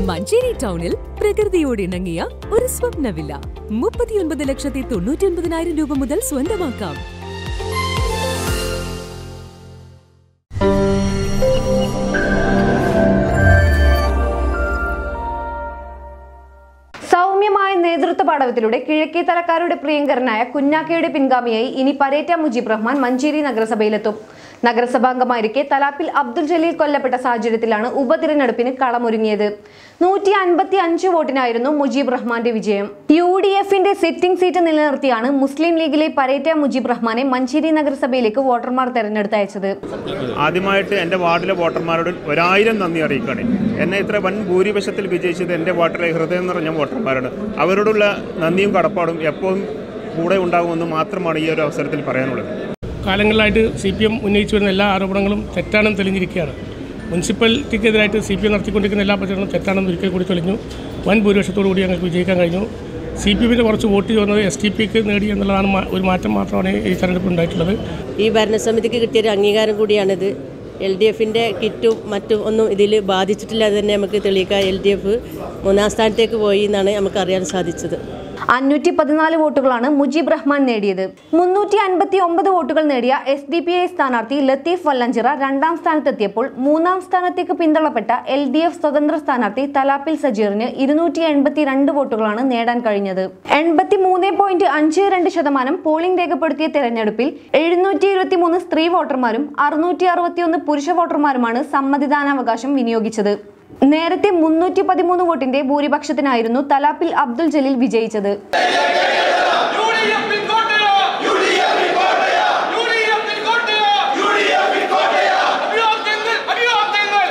മഞ്ചേരി ടൗണിൽ പ്രകൃതിയോട് ഇണങ്ങിയ ഒരു സ്വപ്ന വില്ല മുപ്പത്തിയൊൻപത് ലക്ഷത്തി തൊണ്ണൂറ്റി ഒൻപതിനായിരം രൂപ മുതൽ സ്വന്തമാക്കാം സൗമ്യമായ നേതൃത്വ പാഠവത്തിലൂടെ കിഴക്കേ തലക്കാരുടെ പ്രിയങ്കരനായ കുഞ്ഞാക്കയുടെ പിൻഗാമിയായി ഇനി പരേറ്റ മുജീബ് റഹ്മാൻ മഞ്ചേരി നഗരസഭയിലെത്തും നഗരസഭാംഗമായിരിക്കെ തലാപ്പിൽ അബ്ദുൽ ജലീൽ കൊല്ലപ്പെട്ട സാഹചര്യത്തിലാണ് ഉപതിരഞ്ഞെടുപ്പിന് കളമൊരുങ്ങിയത് നൂറ്റി അൻപത്തി അഞ്ച് വോട്ടിനായിരുന്നു മുജീബ് റഹ്മാന്റെ വിജയം യു ഡി എഫിന്റെ സിറ്റിംഗ് സീറ്റ് നിലനിർത്തിയാണ് മുസ്ലിം ലീഗിലെ പരേറ്റ മുജീബ് റഹ്മാനെ മഞ്ചേരി നഗരസഭയിലേക്ക് വോട്ടർമാർ തെരഞ്ഞെടുത്തയച്ചത് ആദ്യമായിട്ട് എൻ്റെ വാർഡിലെ വോട്ടർമാരോട് ഒരായിരം നന്ദി അറിയിക്കുകയാണ് എന്നെ ഇത്ര വൻ ഭൂരിപക്ഷത്തിൽ വിജയിച്ചത് എൻ്റെ വാർഡിലെ ഹൃദയം നിറഞ്ഞ വോട്ടർമാരാണ് അവരോടുള്ള നന്ദിയും കടപ്പാടും എപ്പോഴും കൂടെ ഉണ്ടാകുമെന്ന് മാത്രമാണ് ഈ ഒരു അവസരത്തിൽ പറയാനുള്ളത് കാലങ്ങളിലായിട്ട് സി പി എം ഉന്നയിച്ചു വരുന്ന എല്ലാ ആരോപണങ്ങളും തെറ്റാണെന്ന് തെളിഞ്ഞിരിക്കുകയാണ് മുനിസിപ്പാലിറ്റിക്കെതിരായിട്ട് സി പി എം നടത്തിക്കൊണ്ടിരിക്കുന്ന എല്ലാ പ്രചരണവും തെറ്റാണെന്ന് ഒരിക്കൽ കൂടി തെളിഞ്ഞു വൻ ഭൂരിപക്ഷത്തോടു കൂടി ഞങ്ങൾക്ക് വിജയിക്കാൻ കഴിഞ്ഞു സി പി എമ്മിൻ്റെ കുറച്ച് വോട്ട് ചോർന്നത് എസ് ടി പിക്ക് നേടി എന്നുള്ളതാണ് മാ- ഒരു മാറ്റം മാത്രമാണ് ഈ തെരഞ്ഞെടുപ്പിൽ ഉണ്ടായിട്ടുള്ളത് ഈ ഭരണസമിതിക്ക് കിട്ടിയൊരു അംഗീകാരം കൂടിയാണിത് എൽ ഡി എഫിൻ്റെ കിറ്റും മറ്റും ഒന്നും ഇതിൽ ബാധിച്ചിട്ടില്ല എന്ന് തന്നെ നമുക്ക് തെളിയിക്കാം എൽ ഡി എഫ് മൂന്നാം സ്ഥാനത്തേക്ക് പോയി എന്നാണ് നമുക്ക് അറിയാൻ സാധിച്ചത് അഞ്ഞൂറ്റി പതിനാല് വോട്ടുകളാണ് മുജീബ് റഹ്മാൻ നേടിയത് മുന്നൂറ്റി അൻപത്തി ഒമ്പത് വോട്ടുകൾ നേടിയ എസ് ഡി പി ഐ സ്ഥാനാർത്ഥി ലത്തീഫ് വല്ലഞ്ചിറ രണ്ടാം സ്ഥാനത്തെത്തിയപ്പോൾ മൂന്നാം സ്ഥാനത്തേക്ക് പിന്തള്ളപ്പെട്ട എൽ ഡി എഫ് സ്വതന്ത്ര സ്ഥാനാർത്ഥി തലാപ്പിൽ സജീറിന് ഇരുന്നൂറ്റി എൺപത്തി രണ്ട് വോട്ടുകളാണ് നേടാൻ കഴിഞ്ഞത് എൺപത്തി മൂന്ന് പോയിന്റ് അഞ്ച് രണ്ട് ശതമാനം പോളിംഗ് രേഖപ്പെടുത്തിയ തെരഞ്ഞെടുപ്പിൽ എഴുന്നൂറ്റി ഇരുപത്തി മൂന്ന് സ്ത്രീ വോട്ടർമാരും അറുന്നൂറ്റി അറുപത്തിയൊന്ന് പുരുഷ വോട്ടർമാരുമാണ് സമ്മതിദാനാവകാശം വിനിയോഗിച്ചത് നേരത്തെ മുന്നൂറ്റി പതിമൂന്ന് വോട്ടിന്റെ ഭൂരിപക്ഷത്തിനായിരുന്നു തലാപ്പിൽ അബ്ദുൽ ജലീൽ വിജയിച്ചത് യുഡിഎഫിൽ കോട്ടയ യുഡിഎഫിൽ കോട്ടയ യുഡിഎഫിൽ കോട്ടയ യുഡിഎഫിൽ കോട്ടയ അഭിവാദ്യങ്ങൾ അഭിവാദ്യങ്ങൾ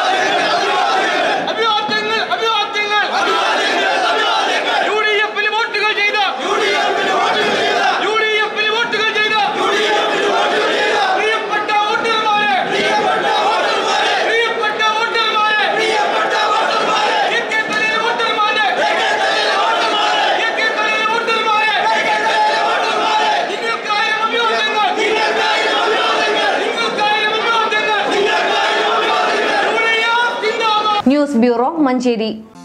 അഭിവാദ്യങ്ങൾ അഭിവാദ്യങ്ങൾ അഭിവാദ്യങ്ങൾ യുഡിഎഫിൽ വോട്ടുകൾ ചെയ്ത യുഡിഎഫിൽ വോട്ടുകൾ ചെയ്ത യുഡിഎഫിൽ വോട്ടുകൾ ചെയ്ത യുഡിഎഫിൽ വോട്ടുകൾ ചെയ്ത പ്രിയപ്പെട്ട വോട്ടർമാരെ പ്രിയപ്പെട്ട വോട്ടർമാരെ പ്രിയപ്പെട്ട വോട്ടർമാരെ പ്രിയപ്പെട്ട വോട്ടർമാരെ എക്കെത്തലയിലെ വോട്ടർമാരെ എക്കെത്തലയിലെ വോട്ടർമാരെ എക്കെത്തലയിലെ വോട്ടർമാരെ എക്കെത്തലയിലെ വോട്ടർമാരെ നിങ്ങൾക്കായ അഭിവാദ്യങ്ങൾ നിങ്ങൾക്കായ അഭിവാദ്യങ്ങൾ നിങ്ങൾക്കായ അഭിവാദ്യങ്ങൾ നിങ്ങൾക്കായ അഭിവാദ്യങ്ങൾ യുഡിഎഫ് സിന്ദാബാദ് ന്യൂസ് ബ്യൂറോ മഞ്ചേരി